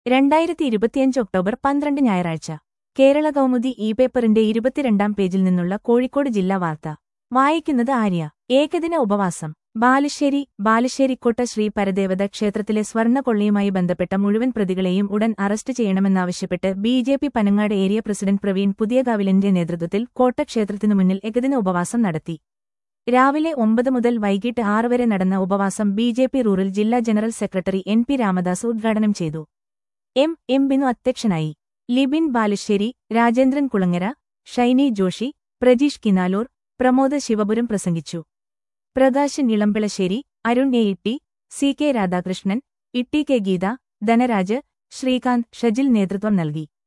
രണ്ടായിരത്തി ഇരുപത്തിയഞ്ച് ഒക്ടോബർ പന്ത്രണ്ട് ഞായറാഴ്ച കേരള കൗമുദി ഇ പേപ്പറിന്റെ ഇരുപത്തിരണ്ടാം പേജിൽ നിന്നുള്ള കോഴിക്കോട് ജില്ലാ വാർത്ത വായിക്കുന്നത് ആര്യ ഏകദിന ഉപവാസം ബാലുശ്ശേരി ബാലുശ്ശേരിക്കോട്ട ശ്രീ പരദേവത ക്ഷേത്രത്തിലെ സ്വർണ്ണക്കൊള്ളയുമായി ബന്ധപ്പെട്ട മുഴുവൻ പ്രതികളെയും ഉടൻ അറസ്റ്റ് ചെയ്യണമെന്നാവശ്യപ്പെട്ട് B J P Panangad area president Praveen പുതിയകാവിലിന്റെ നേതൃത്വത്തിൽ കോട്ട ക്ഷേത്രത്തിനു മുന്നിൽ ഏകദിന ഉപവാസം നടത്തി രാവിലെ ഒമ്പത് മുതൽ വൈകിട്ട് ആറ് വരെ നടന്ന ഉപവാസം ബി ജെ പി റൂറൽ ജില്ലാ general secretary N P Ramadas ഉദ്ഘാടനം ചെയ്തു എം എം ബിനു അധ്യക്ഷനായി ലിബിൻ ബാലുശ്ശേരി രാജേന്ദ്രൻ കുളങ്ങര ഷൈനി ജോഷി പ്രജീഷ് കിനാലൂർ പ്രമോദ് ശിവപുരം പ്രസംഗിച്ചു Prakashan Elambilassery Arun A Itti C K Radhakrishnan Itti K Geetha Dhanaraj Srikanth Shajil നേതൃത്വം നൽകി